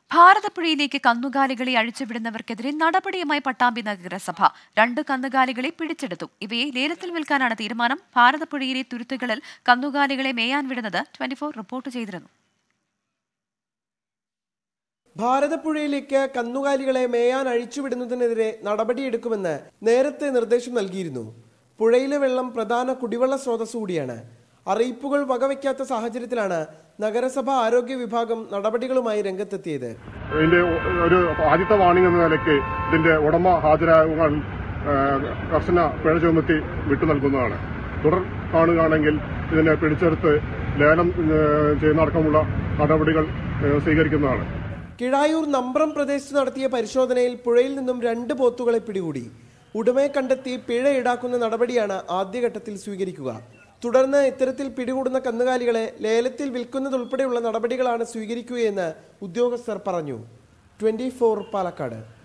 ഭാരതപ്പുഴയിലേക്ക് കന്നുകാലികളെ അഴിച്ചുവിടുന്നവർക്കെതിരെ നടപടിയുമായി പട്ടാമ്പി നഗരസഭ രണ്ട് കന്നുകാലികളെ പിടിച്ചെടുത്തു ഇവയെ ലേലത്തിൽ വിൽക്കാനാണ് തീരുമാനം ഭാരതപ്പുഴയിലെ തുരുത്തുകളിൽ കന്നുകാലികളെ മേയാൻ വിടുന്നത് ട്വന്റി റിപ്പോർട്ട് ചെയ്തിരുന്നു ഭാരതപ്പുഴയിലേക്ക് കന്നുകാലികളെ മേയാൻ അഴിച്ചുവിടുന്നതിനെതിരെ നടപടിയെടുക്കുമെന്ന് നേരത്തെ നിർദ്ദേശം നൽകിയിരുന്നു പുഴയിലെ വെള്ളം പ്രധാന കുടിവെള്ള സ്രോതസ് കൂടിയാണ് അറിയിപ്പുകൾ വകവയ്ക്കാത്ത സാഹചര്യത്തിലാണ് നഗരസഭ ആരോഗ്യ വിഭാഗം നടപടികളുമായി രംഗത്തെത്തിയത് ഇതിന്റെ ഒരു ആദ്യത്തെ വാണിംഗ് എന്ന നിലയ്ക്ക് ഇതിന്റെ ഉടമ ഹാജരാകുവാൻ ആ, കർശന പിഴ ചുമത്തി വിട്ടു നൽകുന്നതാണ് തുടർ കാണുകയാണെങ്കിൽ ഇതിനെ പിടിച്ചെടുത്ത് ലേലം ആ, ചെയ്യുന്നതടക്കമുള്ള നടപടികൾ ആ, സ്വീകരിക്കുന്നതാണ് കിഴായൂർ നമ്പ്രം പ്രദേശത്ത് നടത്തിയ പരിശോധനയിൽ പുഴയിൽ നിന്നും രണ്ട് പോത്തുകളെ പിടികൂടി ഉടമയെ കണ്ടെത്തി പിഴ ഈടാക്കുന്ന നടപടിയാണ് ആദ്യഘട്ടത്തിൽ സ്വീകരിക്കുക തുടർന്ന് ഇത്തരത്തിൽ പിടികൂടുന്ന കന്നുകാലികളെ ലേലത്തിൽ വിൽക്കുന്നതുൾപ്പെടെയുള്ള നടപടികളാണ് സ്വീകരിക്കുകയെന്ന് ഉദ്യോഗസ്ഥർ പറഞ്ഞു ട്വന്റി പാലക്കാട്